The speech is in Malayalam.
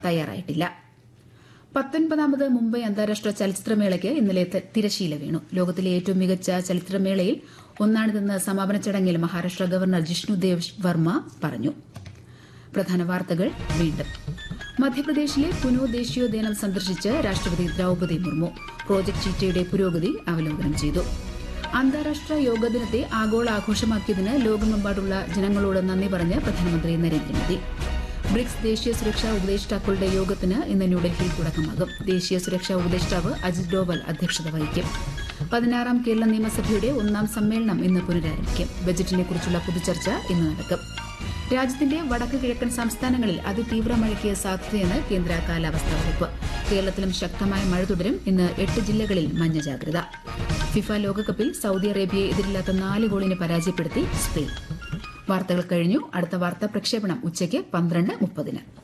തയ്യാറായിട്ടില്ല പത്തൊൻപതാമത് മുംബൈ അന്താരാഷ്ട്ര ചലച്ചിത്രമേളയ്ക്ക് ഇന്നലെ ത- തിരശീല വീണു ലോകത്തിലെ ഏറ്റവും മികച്ച ചലച്ചിത്രമേളയിൽ ഒന്നാണിതെന്ന് സമാപന ചടങ്ങിൽ മഹാരാഷ്ട്ര ഗവർണർ ജിഷ്ണുദേവ് വർമ്മ പറഞ്ഞു പ്രധാന വാർത്തകൾ വീണ്ടും മധ്യപ്രദേശിലെ പുനോ ദേശീയോദ്യാനം സന്ദർശിച്ച് രാഷ്ട്രപതി ദ്രൌപദി മുർമു പ്രോജക്ട് ചീറ്റയുടെ പുരോഗതി അവലോകനം ചെയ്തു അന്താരാഷ്ട്ര യോഗ ദിനത്തെ ആഗോള ആഘോഷമാക്കിയതിന് ലോകമെമ്പാടുള്ള ജനങ്ങളോട് നന്ദി പറഞ്ഞ് പ്രധാനമന്ത്രി നരേന്ദ്രമോദി ബ്രിക്സ് ദേശീയ സുരക്ഷാ ഉപദേഷ്ടാക്കളുടെ യോഗത്തിന് ഇന്ന് ന്യൂഡൽഹിയിൽ തുടക്കമാകും ദേശീയ സുരക്ഷാ ഉപദേഷ്ടാവ് അജിത് ഡോവൽ അധ്യക്ഷത വഹിക്കും പതിനാറാം കേരള നിയമസഭയുടെ ഒന്നാം സമ്മേളനം ഇന്ന് പുനരാരംഭിക്കും ബജറ്റിനെ കുറിച്ചുള്ള പൊതുചർച്ച ഇന്ന് നടക്കും രാജ്യത്തിന്റെ വടക്ക് കിഴക്കൻ സംസ്ഥാനങ്ങളിൽ അതിതീവ്ര മഴയ്ക്ക് സാധ്യതയെന്ന് കേന്ദ്ര കാലാവസ്ഥാ വകുപ്പ് കേരളത്തിലും ശക്തമായ മഴ തുടരും ഇന്ന് എട്ട് ജില്ലകളിൽ മഞ്ഞ ജാഗ്രത ഫിഫ ലോകകപ്പിൽ സൌദി അറേബ്യയെ എതിരില്ലാത്ത നാല് ഗോളിന് പരാജയപ്പെടുത്തി സ്പെയിൻ വാർത്തകൾ കഴിഞ്ഞു അടുത്ത വാർത്താ പ്രക്ഷേപണം ഉച്ചയ്ക്ക് പന്ത്രണ്ട് മുപ്പതിന്